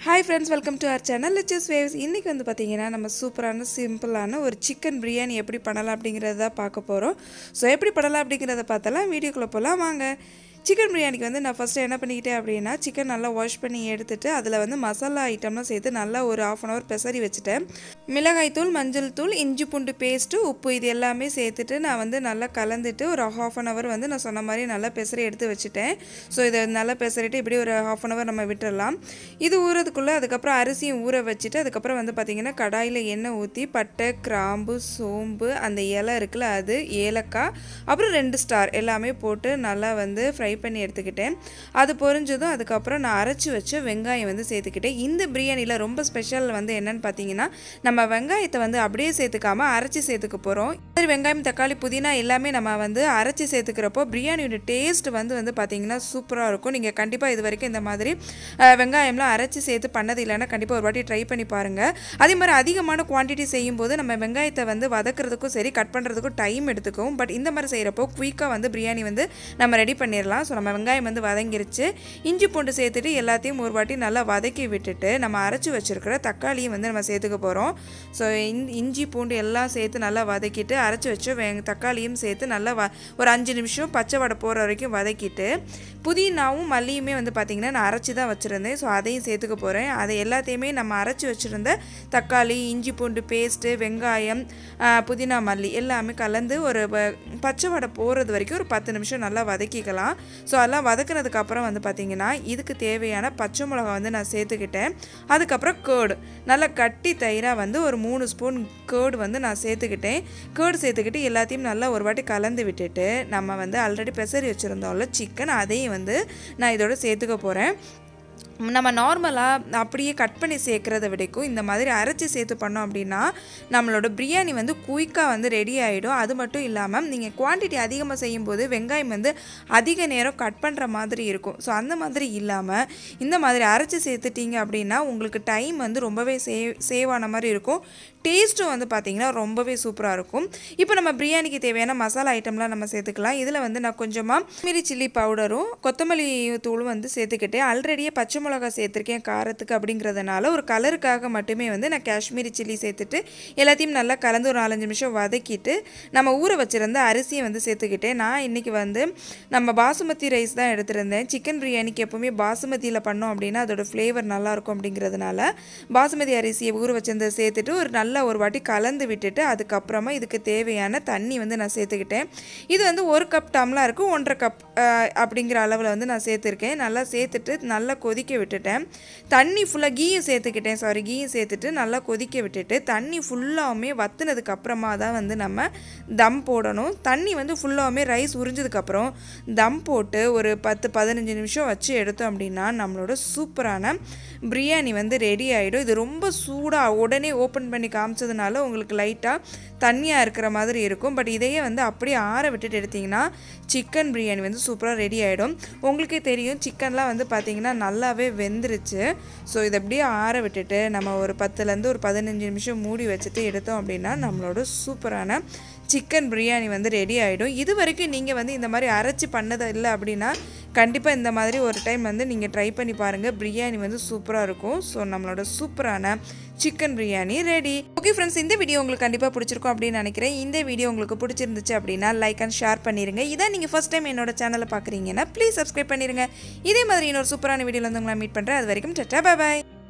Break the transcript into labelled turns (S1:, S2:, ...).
S1: hi friends welcome to our channel லிச்சஸ் waves இன்றைக்கி வந்து பார்த்தீங்கன்னா நம்ம சூப்பரான சிம்பிளான ஒரு சிக்கன் பிரியாணி எப்படி பண்ணலாம் அப்படிங்கிறத பார்க்க போகிறோம் ஸோ எப்படி பண்ணலாம் அப்படிங்கிறத பார்த்தலாம் வீடியோக்குள்ளே போகலாம் வாங்க சிக்கன் பிரியாணிக்கு வந்து நான் ஃபஸ்ட்டு என்ன பண்ணிக்கிட்டேன் அப்படின்னா சிக்கன் நல்லா வாஷ் பண்ணி எடுத்துட்டு அதில் வந்து மசாலா ஐட்டம்லாம் சேர்த்து நல்லா ஒரு ஆஃப் அன் ஹவர் பெசரி வச்சுட்டேன் மிளகாய்த்தூள் மஞ்சள் தூள் இஞ்சி பூண்டு பேஸ்ட்டு உப்பு இது எல்லாமே சேர்த்துட்டு நான் வந்து நல்லா கலந்துட்டு ஒரு ஹாஃப் அன் ஹவர் வந்து நான் சொன்ன மாதிரி நல்லா பெசரி எடுத்து வச்சுட்டேன் ஸோ இதை நல்லா பெசரிட்டு இப்படி ஒரு ஹாஃப் அன் ஹவர் நம்ம விட்டுறலாம் இது ஊறதுக்குள்ளே அதுக்கப்புறம் அரிசியும் ஊற வச்சுட்டு அதுக்கப்புறம் வந்து பார்த்திங்கன்னா கடாயில் எண்ணெய் ஊற்றி பட்டை கிராம்பு சோம்பு அந்த இலை இருக்குல்ல அது ஏலக்காய் அப்புறம் ரெண்டு ஸ்டார் எல்லாமே போட்டு நல்லா வந்து ஃப்ரை பண்ணி எடுத்துக்கிட்டேன் அது பொரிஞ்சதும் அதுக்கப்புறம் நான் அரைச்சி வச்ச வெங்காயம் வந்து சேர்த்துக்கிட்டேன் இந்த பிரியாணியில் ரொம்ப ஸ்பெஷல் வந்து என்னன்னு பார்த்தீங்கன்னா நம்ம வெங்காயத்தை வந்து அப்படியே சேர்த்துக்காம அரைச்சி சேர்த்துக்க போகிறோம் சரி வெங்காயம் தக்காளி புதினா எல்லாமே நம்ம வந்து அரைச்சி சேர்த்துக்கிறப்போ பிரியாணியோட டேஸ்ட் வந்து வந்து பார்த்தீங்கன்னா சூப்பராக இருக்கும் நீங்கள் கண்டிப்பாக இது வரைக்கும் இந்த மாதிரி அஹ், வெங்காயம்லாம் அரைச்சி சேர்த்து பண்ணது இல்லைன்னா கண்டிப்பாக ஒரு வாட்டி ட்ரை பண்ணி பாருங்கள் அதே மாதிரி அதிகமான குவான்டிட்டி செய்யும்போது நம்ம வெங்காயத்தை வந்து வதக்குறதுக்கும் சரி கட் பண்ணுறதுக்கும் டைம் எடுத்துக்கும் பட் இந்த மாதிரி செய்கிறப்போ குயிக்காக வந்து பிரியாணி வந்து நம்ம ரெடி பண்ணிடலாம் ஸோ நம்ம வெங்காயம் வந்து வதங்கிருச்சு இஞ்சி பூண்டு சேர்த்துட்டு எல்லாத்தையும் ஒரு வாட்டி நல்லா வதக்கி விட்டுட்டு நம்ம அரைச்சி வச்சுருக்கிற தக்காளியும் வந்து நம்ம சேர்த்துக்க போகிறோம் ஸோ இஞ்சி பூண்டு எல்லாம் சேர்த்து நல்லா வதக்கிட்டு அரைச்சி வச்ச வெ தக்காளியும் சேர்த்து நல்லா வ ஒரு அஞ்சு நிமிஷம் பச்சை வடை போகிற வரைக்கும் வதக்கிட்டு புதினாவும் மல்லியுமே வந்து பார்த்திங்கன்னா நான் அரைச்சி தான் வச்சுருந்தேன் ஸோ அதையும் சேர்த்துக்க போகிறேன் அதை எல்லாத்தையுமே நம்ம அரைச்சி வச்சுருந்த தக்காளி இஞ்சி பூண்டு பேஸ்ட்டு வெங்காயம் ஆ, புதினா மல்லி எல்லாமே கலந்து ஒரு வ- பச்சை வடை போகிறது வரைக்கும் ஒரு பத்து நிமிஷம் நல்லா வதக்கிக்கலாம் ஸோ அதெல்லாம் வதக்குனதுக்கு அப்புறம் வந்து பார்த்திங்கன்னா இதுக்கு தேவையான பச்சை மிளகா வந்து நான் சேர்த்துக்கிட்டேன் அதுக்கப்புறம் கேர்டு நல்லா கட்டி தயிராக வந்து ஒரு மூணு ஸ்பூன் கேர்டு வந்து நான் சேர்த்துக்கிட்டேன் கேர்டு சேர்த்துக்கிட்டு எல்லாத்தையும் நல்லா ஒரு வாட்டி கலந்து விட்டுட்டு நம்ம வந்து ஆல்ரெடி பெசரி வச்சுருந்தோம்ல சிக்கன் அதையும் வந்து நான் இதோட சேர்த்துக்க போகிறேன் நம்ம நார்மலாக அப்படியே கட் பண்ணி சேர்க்குறத விடைக்கும் இந்த மாதிரி அரைச்சி சேர்த்து பண்ணோம் அப்படின்னா நம்மளோட பிரியாணி வந்து குயிக்காக வந்து ரெடி ஆகிடும் அது மட்டும் இல்லாமல் நீங்கள் குவான்டிட்டி அதிகமாக செய்யும்போது வெங்காயம் வந்து அதிக நேரம் கட் பண்ணுற மாதிரி இருக்கும் ஸோ அந்த மாதிரி இல்லாமல் இந்த மாதிரி அரைச்சி சேர்த்துட்டீங்க அப்படின்னா உங்களுக்கு டைம் வந்து ரொம்பவே சேவ் சேவ் ஆன மாதிரி இருக்கும் டேஸ்ட்டும் வந்து பார்த்திங்கன்னா ரொம்பவே சூப்பராக இருக்கும் இப்போ நம்ம பிரியாணிக்கு தேவையான மசாலா ஐட்டம்லாம் நம்ம சேர்த்துக்கலாம் இதில் வந்து நான் கொஞ்சமாக காஷ்மீரி சில்லி பவுடரும் கொத்தமல்லி தூளும் வந்து சேர்த்துக்கிட்டேன் ஆல்ரெடியே பச்சை மிளகா சேர்த்துருக்கேன் காரத்துக்கு அப்படிங்கிறதுனால ஒரு கலருக்காக மட்டுமே வந்து நான் காஷ்மீரி சில்லி சேர்த்துட்டு எல்லாத்தையும் நல்லா கலந்து ஒரு நாலஞ்சு நிமிஷம் வதக்கிட்டு நம்ம ஊற வச்சுருந்த அரிசியை வந்து சேர்த்துக்கிட்டேன் நான் இன்றைக்கி வந்து நம்ம பாசுமதி ரைஸ் தான் எடுத்திருந்தேன் சிக்கன் பிரியாணிக்கு எப்போவுமே பாசுமதியில் பண்ணோம் அப்படின்னா அதோட ஃப்ளேவர் நல்லாயிருக்கும் அப்படிங்கிறதுனால பாசுமதி அரிசியை ஊற வச்சிருந்ததை சேர்த்துட்டு ஒரு நல்லா ஒரு வாட்டி கலந்து விட்டுட்டு அதுக்கப்புறமா இதுக்கு தேவையான தண்ணி வந்து நான் சேர்த்துக்கிட்டேன் இது வந்து ஒரு கப் டம்லாம் இருக்குது ஒன்றரை கப் அப்படிங்கிற அளவில் வந்து நான் சேர்த்துருக்கேன் நல்லா சேர்த்துட்டு நல்லா கொதிக்க விட்டுட்டேன் தண்ணி ஃபுல்லாக கீயும் சேர்த்துக்கிட்டேன் சாரி கீயும் சேர்த்துட்டு நல்லா கொதிக்க விட்டுட்டு தண்ணி ஃபுல்லாகவுமே வத்துனதுக்கு அப்புறமா தான் வந்து நம்ம தம் போடணும் தண்ணி வந்து ஃபுல்லாகவுமே ரைஸ் உறிஞ்சதுக்கப்புறம் தம் போட்டு ஒரு பத்து பதினஞ்சு நிமிஷம் வச்சு எடுத்தோம் அப்படின்னா நம்மளோட சூப்பரான பிரியாணி வந்து ரெடி ஆகிடும் இது ரொம்ப சூடாக உடனே ஓப்பன் பண்ணி காமிச்சதுனால உங்களுக்கு லைட்டாக தண்ணியாக இருக்கிற மாதிரி இருக்கும் பட் இதையே வந்து அப்படியே ஆற விட்டுட்டு எடுத்திங்கன்னா சிக்கன் பிரியாணி வந்து சூப்பராக ரெடி ஆகிடும் உங்களுக்கே தெரியும் சிக்கன்லாம் வந்து பார்த்திங்கன்னா நல்லாவே வெந்துருச்சு ஸோ இதை அப்படியே ஆற விட்டுட்டு நம்ம ஒரு பத்துலேருந்து ஒரு பதினஞ்சு நிமிஷம் மூடி வச்சுட்டு எடுத்தோம் அப்படின்னா நம்மளோட சூப்பரான சிக்கன் பிரியாணி வந்து ரெடி ஆகிடும் இது வரைக்கும் நீங்கள் வந்து இந்த மாதிரி அரைச்சி பண்ணது இல்லை அப்படின்னா கண்டிப்பாக இந்த மாதிரி ஒரு டைம் வந்து நீங்கள் ட்ரை பண்ணி பாருங்கள் பிரியாணி வந்து சூப்பராக இருக்கும் ஸோ நம்மளோட சூப்பரான chicken biryani ready okay friends இந்த வீடியோ உங்களுக்கு கண்டிப்பாக பிடிச்சிருக்கும் அப்படின்னு நினைக்கிறேன் இந்த வீடியோ உங்களுக்கு பிடிச்சிருந்துச்சு அப்படின்னா லைக் அண்ட் ஷேர் பண்ணிடுங்க இதான் நீங்கள் ஃபஸ்ட் டைம் என்னோட சேனலை பார்க்குறீங்கன்னா ப்ளீஸ் சப்ஸ்கிரைப் பண்ணிடுங்க இதே மாதிரி இன்னொரு சூப்பரான வீடியோவில் வந்து உங்களை மீட் பண்ணுறேன் அது வரைக்கும் டட்டா பாய்